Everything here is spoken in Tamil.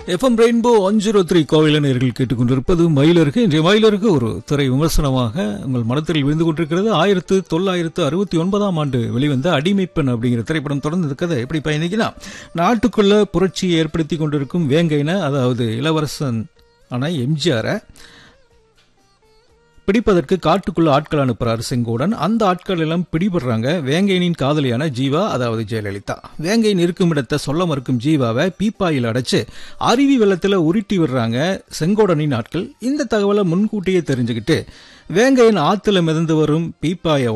FM rainbow one zero three கோவில நேர்கள் கேட்டுக்கொண்டிருப்பது மயிலருக்கு இன்றைய மயிலருக்கு ஒரு திரை விமர்சனமாக உங்கள் மனத்தில் விழுந்து கொண்டிருக்கிறது ஆயிரத்து தொள்ளாயிரத்து அறுபத்தி ஒன்பதாம் ஆண்டு வெளிவந்த அடிமைப்பெண் அப்படிங்கிற திரைப்படம் தொடர்ந்து இருக்கிறது எப்படி பயணிக்கலாம் நாட்டுக்குள்ள புரட்சியை ஏற்படுத்தி கொண்டிருக்கும் வேங்கைன அதாவது இளவரசன் ஆனா எம்ஜிஆரை பிடிப்பதற்கு காட்டுக்குள்ள ஆட்கள் அனுப்புறாரு செங்கோடன் அந்த ஆட்கள் எல்லாம் பிடிபடுறாங்க வேங்கையனின் காதலியான ஜீவா அதாவது ஜெயலலிதா வேங்கையின் இருக்கும் இடத்தை சொல்ல மறுக்கும் ஜீவாவை பீப்பாயில் அடைச்சு அருவி வெள்ளத்துல உருட்டி விடுறாங்க செங்கோடனின் ஆட்கள் இந்த தகவலை முன்கூட்டியே தெரிஞ்சுக்கிட்டு வேங்கையன் ஆத்துல மிதந்து வரும் பீப்பாயை